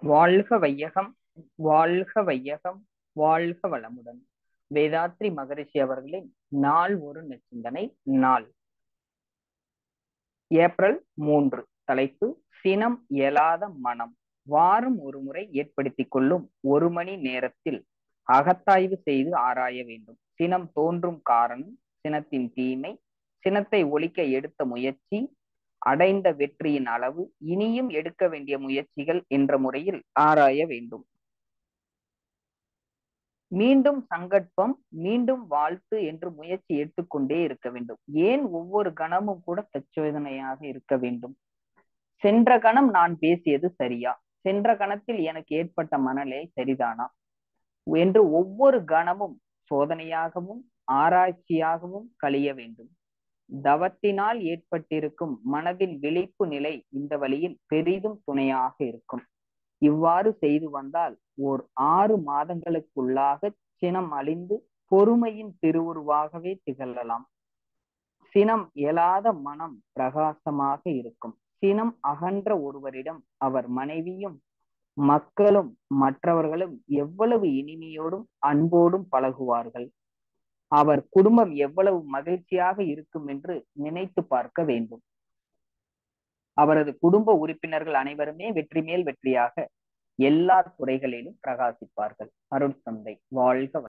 வாழ்க வையகம் வாழ்க வையகம் வாழ்க வளமுடன் வேதாத்ரி மகரிஷி அவர்களின் நாள் ஒரு நெச்சிந்தனை நாள் ஏப்ரல் மூன்று தலைப்பு சினம் இயலாத மனம் வாரம் ஒரு முறை ஏற்படுத்திக் கொள்ளும் ஒரு மணி நேரத்தில் அகத்தாய்வு செய்து ஆராய வேண்டும் சினம் தோன்றும் காரணம் சினத்தின் தீமை சினத்தை ஒழிக்க எடுத்த முயற்சி அடைந்த வெற்றியின் அளவு இனியும் எடுக்க வேண்டிய முயற்சிகள் என்ற முறையில் ஆராய வேண்டும் மீண்டும் சங்கட்பம் மீண்டும் வாழ்த்து என்று முயற்சி எடுத்துக்கொண்டே இருக்க வேண்டும் ஏன் ஒவ்வொரு கணமும் கூட தச்சோதனையாக இருக்க வேண்டும் சென்ற கணம் நான் பேசியது சரியா சென்ற கணத்தில் எனக்கு ஏற்பட்ட மனநிலை சரிதானா என்று ஒவ்வொரு கணமும் சோதனையாகவும் ஆராய்ச்சியாகவும் கழிய வேண்டும் தவத்தினால் ஏற்பட்டிருக்கும் மனதில் விழிப்பு நிலை இந்த வழியில் பெரிதும் துணையாக இருக்கும் இவ்வாறு செய்து வந்தால் ஓர் ஆறு மாதங்களுக்குள்ளாக சினம் அழிந்து பொறுமையின் திருவுருவாகவே திகழலாம் சினம் இயலாத மனம் பிரகாசமாக இருக்கும் சினம் அகன்ற ஒருவரிடம் அவர் மனைவியும் மக்களும் மற்றவர்களும் எவ்வளவு இனிமையோடும் அன்போடும் பழகுவார்கள் அவர் குடும்பம் எவ்வளவு மகிழ்ச்சியாக இருக்கும் என்று நினைத்து பார்க்க வேண்டும் அவரது குடும்ப உறுப்பினர்கள் அனைவருமே வெற்றி மேல் வெற்றியாக எல்லா துறைகளிலும் பிரகாசிப்பார்கள் அருள் தந்தை வாழ்க